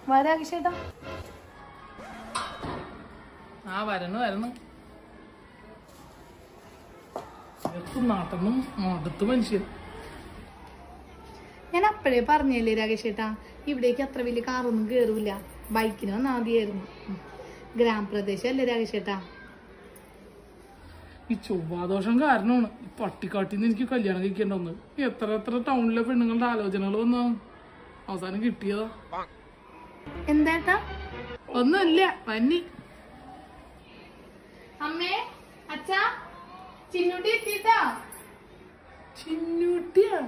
വരാകിഷേട്ടാ ആ വരണം വരണം എത്തും നാട്ടൊന്നും മടുത്ത് മനുഷ്യൻ ഞാൻ അപ്പോഴേ പറഞ്ഞല്ലേ രാകേഷേട്ടാ ഇവിടേക്ക് അത്ര വലിയ കാറൊന്നും കേറൂല ബൈക്കിന് വന്നാൽ മതിയായിരുന്നു ഉം. ഗ്രാമപ്രദേശം അല്ലേ രാകേഷേട്ടാ ഈ ചൊവ്വാദോഷം കാരണമാണ് ഈ പട്ടിക്കാട്ടിന്ന് എനിക്ക് കല്യാണം കഴിക്കേണ്ടത് എത്ര എത്ര ടൗണിലെ പെണ്ണുങ്ങളുടെ ആലോചനകൾ വന്നു അവസാനം കിട്ടിയതാ എന്താട്ടാ ഒന്നുമില്ല പന്നി അമ്മേ അച്ഛാ ചിന്നൂട്ടി എത്തിട്ടാ ചിന്നൂട്ടിയാ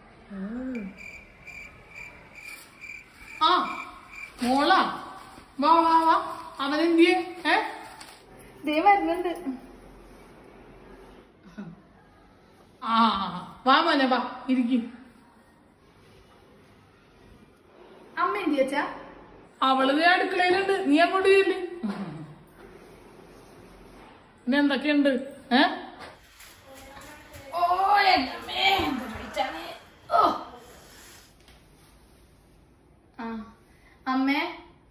ആ മോളാ വാ വാ വാ അവനെന്തിയെ ഏ ദേ വരുന്നുണ്ട് ആ വാ മോനെ വാ ഇരിക്കും അമ്മ എന്തി അച്ഛാ അവള് ദേ അടുക്കളയിലുണ്ട് നീ അങ്ങോട്ട് ചെല്ല് പിന്നെ എന്തൊക്കെയുണ്ട് ഏ ഓ എന്നമ്മേ, എന്തൊരു വെയിറ്റാണ്. ഓ ആ അമ്മേ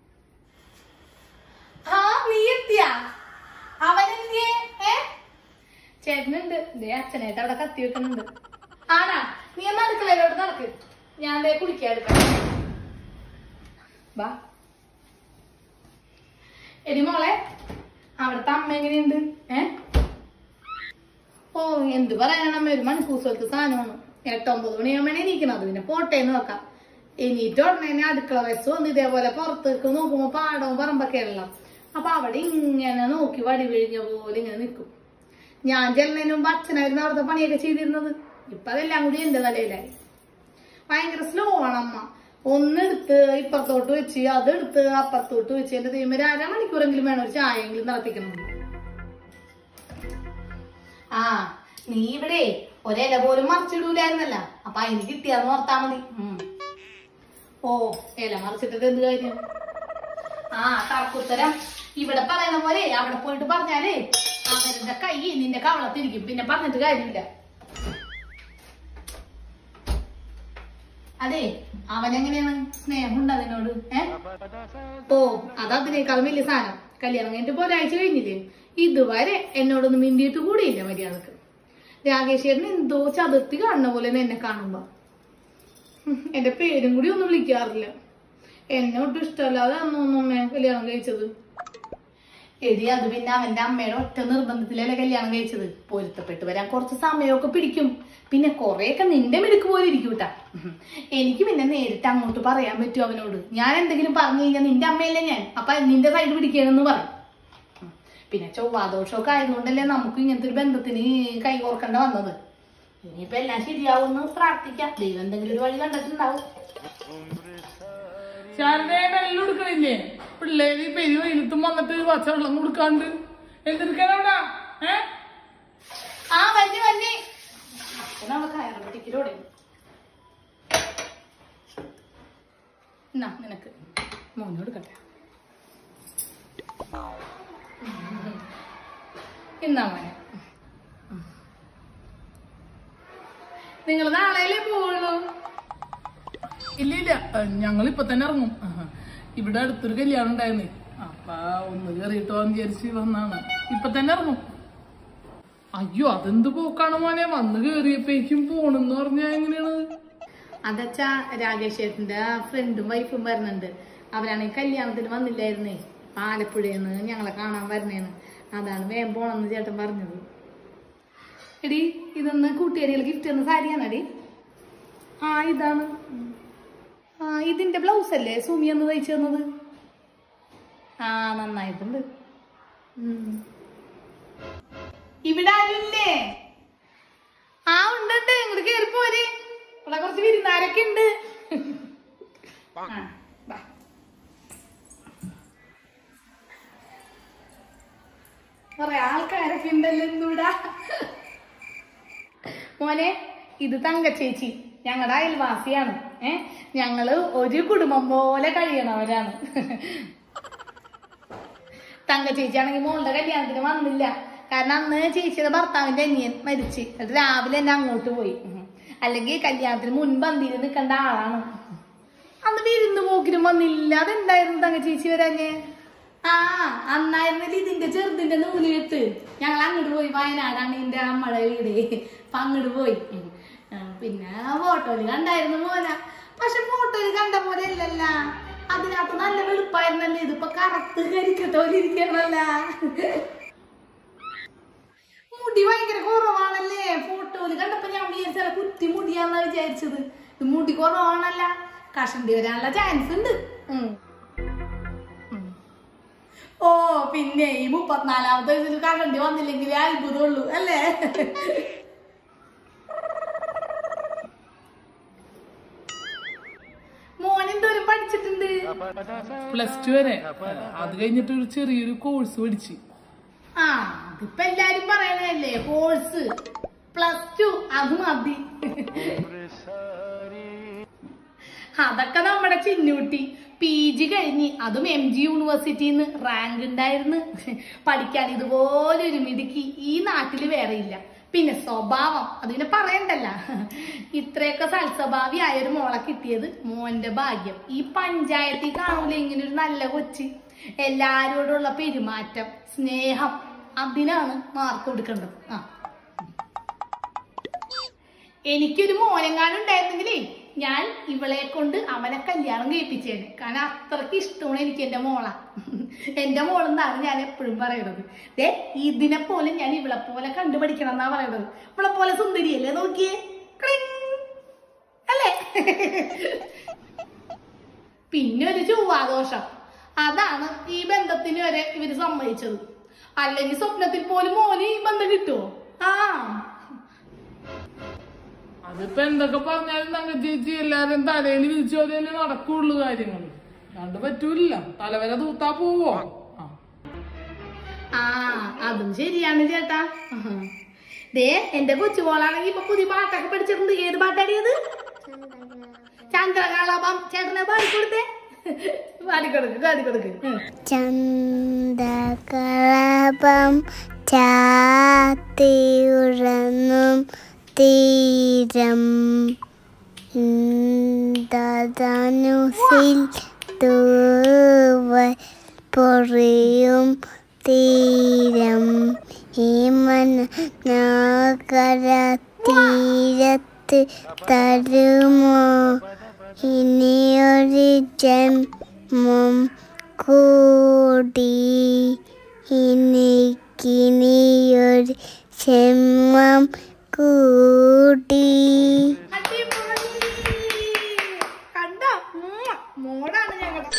ആ നീ എത്തിയാ അവനെന്തിയേ ഏ ചേട്ടനുണ്ട് ദേ അച്ഛനായിട്ട് അവിടെ കത്തി വെക്കുന്നുണ്ട് ആനാ നീ എന്നാ അടുക്കളയിലോട്ട് നടക്ക് ഞാൻ ദേ കുളിക്കാൻ എടുക്കാം വാ എടി മോളെ അവിടുത്തെ അമ്മ എങ്ങനെയുണ്ട് ഏ ഓ എന്ത് പറയാനാണ് അമ്മ ഒരു മണിക്കൂർ സ്ഥലത്ത് സാധനമാണ് എട്ടൊമ്പത് മണിയാകുമ്പോഴേ എണീക്കണത് പിന്നെ പോട്ടേന്ന് നോക്കാം എണീറ്റ് ഉടനെ അടുക്കള വയസ്സ് വന്ന് ഇതേപോലെ പുറത്തേക്ക് നോക്കുമ്പോ പാടവും പറമ്പൊക്കെ ഉള്ള അപ്പൊ അവിടെ ഇങ്ങനെ നോക്കി വടി വിഴിഞ്ഞ പോലെ ഇങ്ങനെ നിൽക്കും ഞാൻ ചെല്ലുന്നതിന് മുമ്പ് അച്ഛനായിരുന്നു അവിടുത്തെ പണിയൊക്കെ ചെയ്തിരുന്നത് ഇപ്പൊ അതെല്ലാം കൂടി എന്റെ തലയിലായി ഭയങ്കര സ്ലോ ആണ് അമ്മ ഒന്നെടുത്ത് ഇപ്പുറത്തോട്ട് വെച്ച് അതെടുത്ത് അപ്പുറത്തോട്ട് വെച്ച് എന്റെ ദൈവം ഒരു അരമണിക്കൂറെങ്കിലും വേണം ഒരു ചായയെങ്കിലും നടത്തിക്കണം ആ നീ ഇവിടെ ഒരില പോലും മറിച്ചിടൂലായിരുന്നല്ല അപ്പൊ അതിന് കിട്ടിയാന്ന് ഓർത്താ മതി ഉം. ഓ ഇല മറിച്ചിട്ടത് എന്ത് കാര്യം ആ തർക്കുത്തരം ഇവിടെ പറയുന്ന പോലെ അവിടെ പോയിട്ട് പറഞ്ഞാലേ അവരുടെ കൈ നിന്റെ കവളത്തിരിക്കും പിന്നെ പറഞ്ഞിട്ട് കാര്യമില്ല അതെ അവനെങ്ങനെയാണ് സ്നേഹമുണ്ട് അതിനോട് ഏ ഓ അത് അതിനേക്കാളും വലിയ സാധനം കല്യാണം കഴിഞ്ഞിട്ട് ഇപ്പൊ ഒരാഴ്ച കഴിഞ്ഞില്ലേ ഇതുവരെ എന്നോടൊന്നും മിണ്ടിയിട്ട് കൂടിയില്ല മര്യാദക്ക് രാകേശ്വരൻ എന്തോ ചതുർത്തി കാണുന്ന പോലെ എന്നെ കാണുമ്പോ ഹും, എന്റെ പേരും കൂടി ഒന്നും വിളിക്കാറില്ല എന്നെ ഒട്ടും ഇഷ്ടമല്ലാതെ അന്നൊന്നും അമ്മ കല്യാണം കഴിച്ചത് എടി അത് പിന്നെ അവന്റെ അമ്മയുടെ ഒറ്റ നിർബന്ധത്തിലല്ലേ കല്യാണം കഴിച്ചത് പൊരുത്തപ്പെട്ട് വരാൻ കുറച്ച് സമയമൊക്കെ പിടിക്കും പിന്നെ കുറെയൊക്കെ നിന്റെ മിടുക്ക് പോലെ ഇരിക്കും കേട്ടാ എനിക്ക് പിന്നെ നേരിട്ട് അങ്ങോട്ട് പറയാൻ പറ്റും അവനോട് ഞാൻ എന്തെങ്കിലും പറഞ്ഞു കഴിഞ്ഞാൽ നിന്റെ അമ്മയല്ലേ ഞാൻ അപ്പൊ നിന്റെ സൈഡ് പിടിക്കണമെന്ന് പറയും ഉം. പിന്നെ ചൊവ്വാദോഷമൊക്കെ ആയതുകൊണ്ടല്ലേ നമുക്ക് ഇങ്ങനത്തെ ഒരു ബന്ധത്തിന് കൈ കോർക്കേണ്ട വന്നത് ഇനിയിപ്പോ എല്ലാം ശരിയാവുമെന്ന് പ്രാർത്ഥിക്കാം ദൈവം എന്തെങ്കിലും ഒരു വഴി കണ്ടിട്ടുണ്ടാവും ശാരദയെ വെള്ളം എടുക്കണില്ലേ പിള്ളേര് ഈ പെരി വെയിലത്തും വന്നിട്ട് പച്ചവെള്ളം കൊടുക്കാണ്ട് എന്തെടുക്കാനവിടെ ഏ ആ വന്നി വന്നി അച്ഛനവിടെ കയറുമ്പോഴേക്കിലൂടെ എന്നാ നിനക്ക് മോനോട് കട്ടെ എന്നാ മോനെ നിങ്ങൾ നാളെയല്ലേ പോവുള്ളൂ ഇല്ല ഇല്ല ഞങ്ങൾ ഇപ്പൊ തന്നെ ഇറങ്ങും ആഹാ. ഇവിടെ അടുത്തൊരു കല്യാണം ഉണ്ടായിരുന്നേ അപ്പൊ ഒന്ന് കയറിയിട്ട് പോകാൻ വിചാരിച്ച് വന്നാണ് ഇപ്പൊ തന്നെ ഇറങ്ങും അയ്യോ അതെന്ത് പോക്കാണ് മോനെ വന്ന് കേറിയപ്പോഴേക്കും പോണെന്ന് പറഞ്ഞാ എങ്ങനെയാണ് അതച്ചാ രാകേഷ് ചേട്ടന്റെ ഫ്രണ്ടും വൈഫും വരുന്നുണ്ട് അവരാണെങ്കിൽ കല്യാണത്തിന് വന്നില്ലായിരുന്നേ ആലപ്പുഴയിൽ നിന്ന് ഞങ്ങളെ കാണാൻ വരണേന്ന് അതാണ് വേഗം പോണെന്ന് ചേട്ടൻ പറഞ്ഞത് എടി ഇതൊന്ന് കൂട്ടുകാരികൾ ഗിഫ്റ്റ് തന്ന സാരിയാണടി ആ ഇതാണ് ആ ഇതിന്റെ ബ്ലൗസ് അല്ലേ സുമി എന്ന് തയ്ച്ചു തന്നത് ആ നന്നായിട്ടുണ്ട് ഉം. ഇവിടെ ആരുമില്ലേ ആ ഉണ്ട് ഉണ്ട് ഇങ്ങോട്ട് കേറി പോരെ ഇവിടെ കുറച്ച് വിരുന്നാരൊക്കെ ഉണ്ട് ആ, വാ. കൊറേ ആൾക്കാരൊക്കെ ഉണ്ടല്ലോ ഇന്നിവിടെ മോനെ ഇത് തങ്കച്ചേച്ചി ഞങ്ങളുടെ അയൽവാസിയാണ് ഏ ഞങ്ങള് ഒരു കുടുംബം പോലെ കഴിയണവരാണ് തങ്കച്ചേച്ചി ആണെങ്കിൽ മോളുടെ കല്യാണത്തിന് വന്നില്ല കാരണം അന്ന് ചേച്ചിയുടെ ഭർത്താവിന്റെ അനിയൻ മരിച്ച് എന്നിട്ട് രാവിലെ തന്നെ അങ്ങോട്ട് പോയി ഉം. അല്ലെങ്കിൽ കല്യാണത്തിന് മുൻപന്തിയിൽ നിൽക്കേണ്ട ആളാണ് അന്ന് വിരുന്ന് പോക്കിനും വന്നില്ല അതെന്തായിരുന്നു തങ്ക ചേച്ചി വരാഞ്ഞേ ആ അന്നായിരുന്നില്ല ഇതിന്റെ ചെറുതിന്റെ നൂല് കെട്ട് ഞങ്ങൾ അങ്ങോട്ട് പോയി വയനാടാണ് എന്റെ അമ്മയുടെ വീട് അപ്പൊ അങ്ങോട്ട് പോയി ആ, പിന്നെ ഫോട്ടോയില് കണ്ടായിരുന്നു മോന പക്ഷെ ഫോട്ടോയില് കണ്ട പോലെ അല്ലല്ല അതിനകത്ത് നല്ല വെളുപ്പായിരുന്നല്ലേ ഇതിപ്പോ കറുത്ത് കരിക്കട്ടോലിരിക്കണല്ല മുടി ഭയങ്കര കുറവാണല്ലേ ഫോട്ടോയില് കണ്ടപ്പോ ഞാൻ വിചാരിച്ചാൽ കുറ്റി മുടിയാന്നാ വിചാരിച്ചത് ഇത് മുടി കുറവാണല്ല കഷണ്ടി വരാനുള്ള ചാൻസ് ഉണ്ട് ഉം. ഉം. ഓ പിന്നെ ഈ മുപ്പത്തിനാലാമത്തെ വയസ്സിൽ കഷണ്ടി വന്നില്ലെങ്കിൽ അത്ഭുതമുള്ളൂ അല്ലേ മോൻ എന്തോരം പഠിച്ചിട്ടുണ്ട് പ്ലസ് ടു വരെ അത് കഴിഞ്ഞിട്ട് ഒരു ചെറിയൊരു കോഴ്സ് പഠിച്ച് ആ അതിപ്പോ എല്ലാരും പറയണല്ലേ കോഴ്സ് പ്ലസ് ടു അത് മതി അതൊക്കെ നമ്മുടെ ചിന്നൂട്ടി പി ജി കഴിഞ്ഞ് അതും എം ജി യൂണിവേഴ്സിറ്റിന്ന് റാങ്ക് ഉണ്ടായിരുന്നു പഠിക്കാൻ ഇതുപോലെ ഒരു മിടുക്കി ഈ നാട്ടില് വേറെ ഇല്ല പിന്നെ സ്വഭാവം അതിനെ പറയണ്ടല്ല ഇത്രയൊക്കെ സൽസ്വഭാവി ആയ ഒരു മോളെ കിട്ടിയത് മോന്റെ ഭാഗ്യം ഈ പഞ്ചായത്തിൽ കാണൂല ഇങ്ങനെ ഒരു നല്ല കൊച്ച് എല്ലാരോടുള്ള പെരുമാറ്റം സ്നേഹം അതിനാണ് മാർക്ക് കൊടുക്കേണ്ടത് ആ എനിക്കൊരു മോനെങ്ങാനും ഉണ്ടായിരുന്നെങ്കിലേ ഞാൻ ഇവളെ കൊണ്ട് അവനെ കല്യാണം കഴിപ്പിച്ചേനെ കാരണം അത്രക്ക് ഇഷ്ടമാണ് എനിക്ക് എന്റെ മോള എന്റെ മോളെന്നാണ് ഞാൻ എപ്പോഴും പറയുന്നത് ദേ ഇതിനെ പോലെ ഞാൻ ഇവളെ പോലെ കണ്ടുപഠിക്കണം എന്നാ പറയുന്നത് ഇവളെ പോലെ സുന്ദരിയല്ലേ നോക്കിയേ ക്ലിങ്. അല്ലേ പിന്നെ ഒരു ചൊവ്വാദോഷം അതാണ് ഈ ബന്ധത്തിന് വരെ ഇവര് സമ്മതിച്ചത് അല്ലെങ്കിൽ സ്വപ്നത്തിൽ പോലും മോന് ഈ ബന്ധം കിട്ടുമോ ആ അതിപ്പോ എന്തൊക്കെ പറഞ്ഞാലും തങ്ക ചേച്ചി എല്ലാരും തലയിൽ വിരിച്ചു തന്നെ നടക്കുള്ളൂ കാര്യങ്ങൾ കണ്ട് പറ്റൂല തലവര തൂത്താ പോവോ ആ. ആ അതും ശരിയാണ് ചേട്ടാ ആഹാ. ദേ എന്റെ കൊച്ചുമോളാണെങ്കിൽ ഇപ്പൊ പുതിയ പാട്ടൊക്കെ പഠിച്ചിട്ടുണ്ട് ഏത് പാട്ടാടിയത് ചന്ദ്രകാളാപം ചേട്ടനെ പാടിക്കൊടുത്തേ പാടിക്കൊടുക്ക് പാടിക്കൊടുക്ക് ഉം. ചന്തകളപം ചാത്തിയുറങ്ങും തീരം ധനുസിൽ തൂവൽ പൊറിയും തീരം ഹേമന നഗര തീരത്ത് തരുമോ ഇനിയൊരു ജന്മം കൂടി എനിക്കിനിയൊരു ജന്മം കൂടി അടിപൊളി. കണ്ടോ ഉമ്മ. മോളാണ് ഞങ്ങളുടെ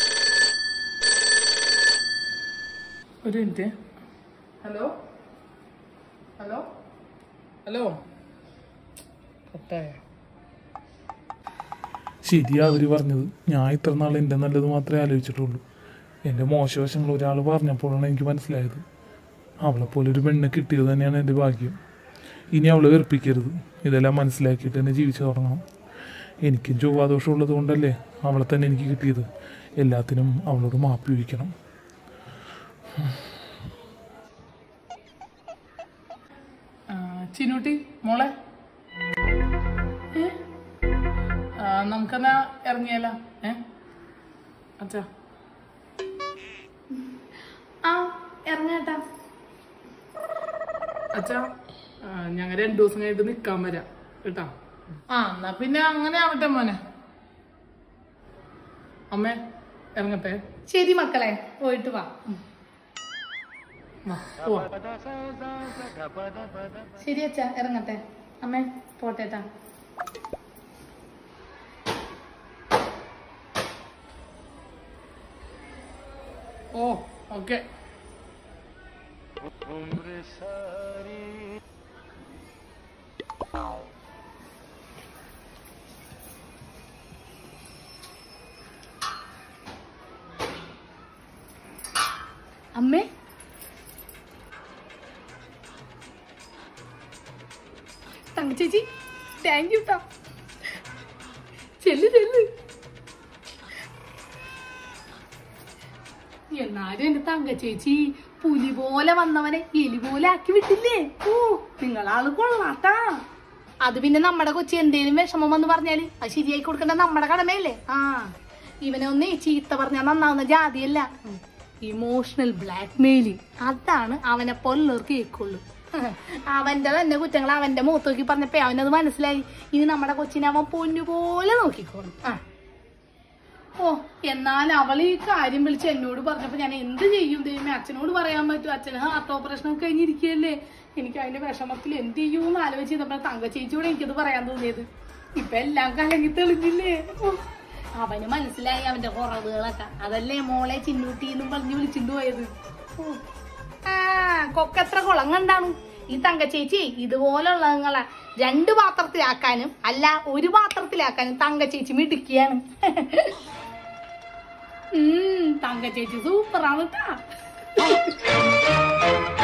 ഒരു മിനിറ്റ് ഹലോ ഹലോ ഹലോ കട്ടായ ശരിയാ അവർ പറഞ്ഞത് ഞാൻ ഇത്ര നാൾ എൻ്റെ നല്ലത് മാത്രമേ ആലോചിച്ചിട്ടുള്ളൂ എൻ്റെ മോശവശങ്ങൾ ഒരാൾ പറഞ്ഞപ്പോഴാണ് എനിക്ക് മനസ്സിലായത് അവളെ പോലെ ഒരു പെണ്ണെ കിട്ടിയത് തന്നെയാണ് എൻ്റെ ഭാഗ്യം ഇനി അവളെ വെറുപ്പിക്കരുത് ഇതെല്ലാം മനസ്സിലാക്കിയിട്ട് തന്നെ ജീവിച്ചു തുടങ്ങണം എനിക്കും ചൊവ്വാദോഷം ഉള്ളത് കൊണ്ടല്ലേ അവളെ തന്നെ എനിക്ക് കിട്ടിയത് എല്ലാത്തിനും അവളോട് മാപ്പി ചോദിക്കണം ആ, ചിന്നൂട്ടി മോളെ ഏ? ആ, നമുക്കെന്നാ ഇറങ്ങിയാല ഏ അച്ഛാ ആ ഇറങ്ങാട്ടാ അച്ഛാ ഞങ്ങൾ രണ്ടു ദിവസം കഴിഞ്ഞിട്ട് നിക്കാൻ വരാം കേട്ടാ ആ എന്നാ പിന്നെ അങ്ങനെ ആവട്ടെ മോനെ അമ്മേ ഇറങ്ങട്ടെ ശരി മക്കളെ പോയിട്ട് വാ ഉം. വാ, പോവാം ശരി അച്ഛാ ഇറങ്ങട്ടെ അമ്മേ പോട്ടേട്ടാ ഓ ഓക്കെ അമ്മേ തങ്ക ചേച്ചി താങ്ക് യു ട്ടാ ചെല്ല് ചെല്ല് എന്നാലും എന്റെ തങ്ക ചേച്ചി പുലി പോലെ വന്നവനെ എലി പോലെ ആക്കി വിട്ടില്ലേ ഓ നിങ്ങളാള് കൊള്ളാട്ടാ അത് പിന്നെ നമ്മുടെ കൊച്ചി എന്തേലും വിഷമം വന്ന് പറഞ്ഞാല് അത് ശരിയായി കൊടുക്കേണ്ട നമ്മുടെ കടമയല്ലേ ആ ഇവനെ ഒന്നേ ചീത്ത പറഞ്ഞാൽ നന്നാവുന്ന ജാതിയല്ല ഇമോഷണൽ ബ്ലാക്ക് മെയിലിങ് അതാണ് അവനെ പോലുള്ളവർക്ക് കേൾക്കുള്ളൂ അവന്റെ തന്നെ കുറ്റങ്ങൾ അവന്റെ മുഖത്ത് നോക്കി പറഞ്ഞപ്പോ അവനത് മനസ്സിലായി ഇനി നമ്മുടെ കൊച്ചിനെ അവൻ പൊന്നുപോലെ നോക്കിക്കോളും ആ ഓ എന്നാൽ അവൾ ഈ കാര്യം വിളിച്ച് എന്നോട് പറഞ്ഞപ്പോ ഞാൻ എന്ത് ചെയ്യും ദൈവമേ അച്ഛനോട് പറയാൻ പറ്റും അച്ഛന് ഹാർട്ട് ഓപ്പറേഷൻ ഒക്കെ കഴിഞ്ഞിരിക്കുകയല്ലേ എനിക്ക് അതിന്റെ വിഷമത്തിൽ എന്ത് ചെയ്യൂന്ന് ആലോചിച്ച് ചെയ്തപ്പോ തങ്ക ചേച്ചിയോട് എനിക്കത് പറയാൻ തോന്നിയത് ഇപ്പൊ എല്ലാം കലങ്ങി തെളിഞ്ഞില്ലേ ഓ, അവന് മനസ്സിലായി അവന്റെ കുറവുകളൊക്കെ അതല്ലേ മോളെ ചിന്നൂട്ടി എന്നും പറഞ്ഞ് വിളിച്ചിട്ട് പോയത് ഓ. ആ കൊക്കെത്ര കുളം കണ്ടാണ് ഈ തങ്ക ചേച്ചി ഇതുപോലുള്ളങ്ങളെ രണ്ട് പാത്രത്തിലാക്കാനും അല്ല ഒരു പാത്രത്തിലാക്കാനും തങ്ക ചേച്ചി മിടുക്കിയാണ് ഉം തങ്ക ചേച്ചി സൂപ്പറാണ് കേട്ടാ